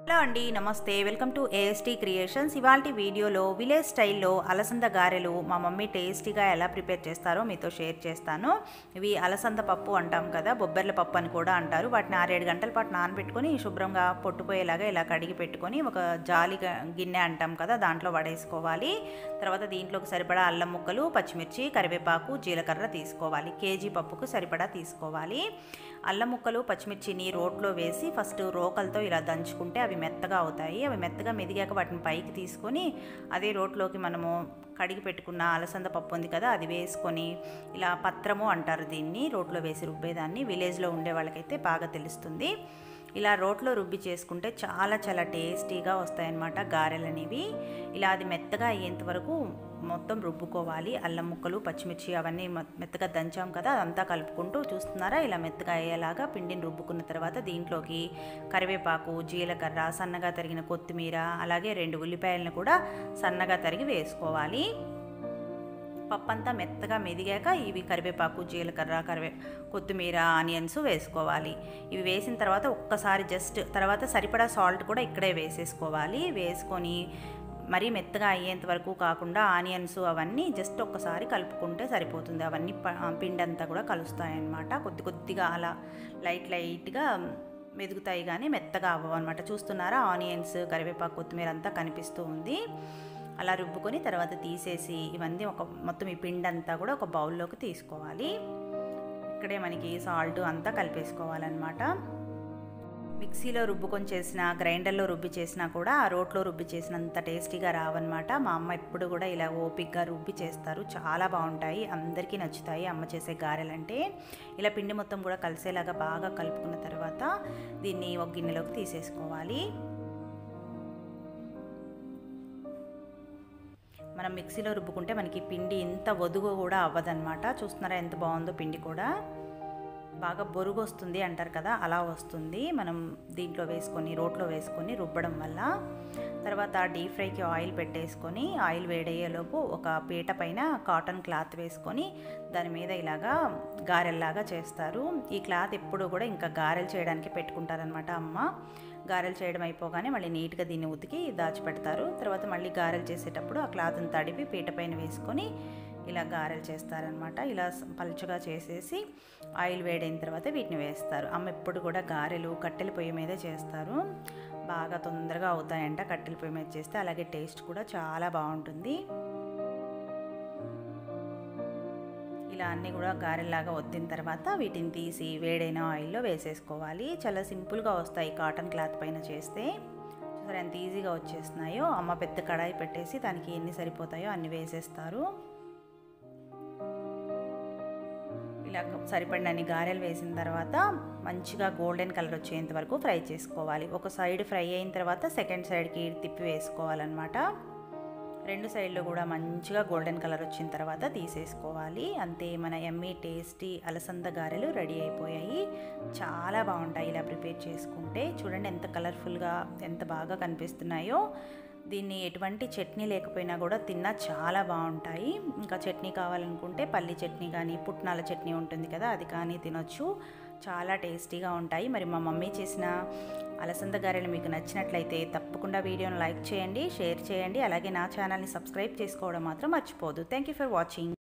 hello అండి నమస్తే welcome to AST creations ఇవాళ వీడియోలో విలేజ్ స్టైల్లో అలసంద గారెలు మా మమ్మీ టేస్టీగా ఎలా ప్రిపేర్ చేస్తారో మీతో షేర్ చేస్తాను ఇవి అలసంద పప్పు అంటాం కదా బొబ్బర్ల పప్పు అని కూడా అంటారు వాటిని ఆరేడు గంటల పాటు నానబెట్టుకొని శుభ్రంగా పొట్టుపోయేలాగా ఇలా కడిగి పెట్టుకొని ఒక జాలి గ- గిన్నె అంటాం కదా దాంట్లో వడేసుకోవాలి తర్వాత దీంట్లోకి సరిపడా అల్లం ముక్కలు పచ్చిమిర్చి కరివేపాకు జీలకర్ర తీసుకోవాలి కేజీ పప్పుకు సరిపడా తీసుకోవాలి అల్లం ముక్కలు పచ్చిమిర్చిని రోట్లో వేసి ఫస్ట్ రోకలతో ఇలా దంచుకుంటే అవి మెత్తగా అవుతాయి అవి మెత్తగా మెదిగాక వాటిని పైకి తీసుకొని అదే రోట్లోకి మనము కడిగి పెట్టుకున్న అలసంద పప్పు ఉంది కదా అది వేసుకొని ఇలా పత్రము అంటారు దీన్ని రోట్లో వేసి రుబ్బేదాన్ని విలేజ్లో ఉండే వాళ్ళకైతే బాగా తెలుస్తుంది ఇలా రోట్లో రుబ్బి చేసుకుంటే చాలా చాలా టేస్టీగా వస్తాయన్నమాట గారెలు అనేవి ఇలా అది మెత్తగా అయ్యేంత వరకు మొత్తం రుబ్బుకోవాలి అల్లం ముక్కలు పచ్చిమిర్చి అవన్నీ మె- మెత్తగా దంచాం కదా అదంతా కలుపుకుంటూ చూస్తున్నారా ఇలా మెత్తగా అయ్యేలాగా పిండిని రుబ్బుకున్న తర్వాత దీంట్లోకి కరివేపాకు జీలకర్ర సన్నగా తరిగిన కొత్తిమీర అలాగే రెండు ఉల్లిపాయలను కూడా సన్నగా తరిగి వేసుకోవాలి పప్పు అంతా మెత్తగా మెదిగాక ఇవి కరివేపాకు జీలకర్ర కరివే కొత్తిమీర ఆనియన్స్ వేసుకోవాలి ఇవి వేసిన తర్వాత ఒక్కసారి జస్ట్ తర్వాత సరిపడా సాల్ట్ కూడా ఇక్కడే వేసేసుకోవాలి వేసుకొని మరీ మెత్తగా అయ్యేంత వరకు కాకుండా ఆనియన్స్ అవన్నీ జస్ట్ ఒక్కసారి కలుపుకుంటే సరిపోతుంది అవన్నీ ప- పిండి అంతా కూడా కలుస్తాయన్నమాట కొద్ది కొద్దిగా అలా లైట్ లైట్గా మెదుగుతాయి కానీ మెత్తగా అవ్వవు అనమాట చూస్తున్నారా ఆనియన్స్ కరివేపాకు కొత్తిమీర అంతా కనిపిస్తూ ఉంది అలా రుబ్బుకొని తర్వాత తీసేసి ఇవన్నీ ఒక మొత్తం ఈ పిండి అంతా కూడా ఒక బౌల్లోకి తీసుకోవాలి ఇక్కడే మనకి సాల్ట్ అంతా కలిపేసుకోవాలన్నమాట మిక్సీలో రుబ్బుకొని చేసిన గ్రైండర్లో రుబ్బి చేసినా కూడా ఆ రోట్లో రుబ్బి చేసినంత టేస్టీగా రావన్నమాట మా అమ్మ ఎప్పుడు కూడా ఇలా ఓపిక్గా రుబ్బి చేస్తారు చాలా బాగుంటాయి అందరికీ నచ్చుతాయి అమ్మ చేసే గారెలంటే ఇలా పిండి మొత్తం కూడా కలిసేలాగా బాగా కలుపుకున్న తర్వాత దీన్ని ఒక గిన్నెలోకి తీసేసుకోవాలి మనం మిక్సీలో రుబ్బుకుంటే మనకి పిండి ఇంత వదుగు కూడా అవ్వదన్నమాట చూస్తున్నారా ఎంత బాగుందో పిండి కూడా బాగా బొరుగు వస్తుంది అంటారు కదా అలా వస్తుంది మనం దీంట్లో వేసుకొని రోట్లో వేసుకొని రుబ్బడం వల్ల తర్వాత డీప్ ఫ్రైకి ఆయిల్ పెట్టేసుకొని ఆయిల్ వేడయ్యేలోపు ఒక పీట పైన కాటన్ క్లాత్ వేసుకొని దాని మీద ఇలాగా గారెల్లాగా చేస్తారు ఈ క్లాత్ ఎప్పుడు కూడా ఇంకా గారెలు చేయడానికి పెట్టుకుంటారనమాట అమ్మ గారెలు చేయడం అయిపోగానే మళ్ళీ నీట్గా దీన్ని ఉతికి దాచిపెడతారు తర్వాత మళ్ళీ గారెలు చేసేటప్పుడు ఆ క్లాత్ని తడిపి పీట పైన వేసుకొని ఇలా గారెలు చేస్తారనమాట ఇలా స- పలుచగా చేసేసి ఆయిల్ వేడైన తర్వాత వీటిని వేస్తారు అమ్మ ఎప్పుడు కూడా గారెలు కట్టెల పొయ్యి మీదే చేస్తారు బాగా తొందరగా అవుతాయంట కట్టెల పొయ్యి మీద చేస్తే అలాగే టేస్ట్ కూడా చాలా బాగుంటుంది ఇలా అన్నీ కూడా గారెల్లాగా వద్దిన తర్వాత వీటిని తీసి వేడైన ఆయిల్లో వేసేసుకోవాలి చాలా సింపుల్గా వస్తాయి కాటన్ క్లాత్ పైన చేస్తే చూసారా ఎంత ఈజీగా వచ్చేస్తున్నాయో అమ్మ పెద్ద కడాయి పెట్టేసి దానికి ఎన్ని సరిపోతాయో అన్ని వేసేస్తారు ఇలా సరిపడినన్ని గారెలు వేసిన తర్వాత మంచిగా గోల్డెన్ కలర్ వచ్చేంత వరకు ఫ్రై చేసుకోవాలి ఒక సైడ్ ఫ్రై అయిన తర్వాత సెకండ్ సైడ్కి తిప్పి వేసుకోవాలన్నమాట రెండు సైడ్లు కూడా మంచిగా గోల్డెన్ కలర్ వచ్చిన తర్వాత తీసేసుకోవాలి అంతే మన ఎమ్మీ టేస్టీ అలసంద గారెలు రెడీ అయిపోయాయి చాలా బాగుంటాయి ఇలా ప్రిపేర్ చేసుకుంటే చూడండి ఎంత కలర్ఫుల్గా ఎంత బాగా కనిపిస్తున్నాయో దీన్ని ఎటువంటి చట్నీ లేకపోయినా కూడా తిన్నా చాలా బాగుంటాయి ఇంకా చట్నీ కావాలనుకుంటే పల్లి చట్నీ కానీ పుట్నాల చట్నీ ఉంటుంది కదా అది కానీ తినొచ్చు చాలా టేస్టీగా ఉంటాయి మరి మా మమ్మీ చేసిన అలసంద గారెలు మీకు నచ్చినట్లయితే తప్పకుండా వీడియోను లైక్ చేయండి షేర్ చేయండి అలాగే నా ఛానల్ని సబ్స్క్రైబ్ చేసుకోవడం మాత్రం మర్చిపోదు థ్యాంక్ యూ ఫర్ వాచింగ్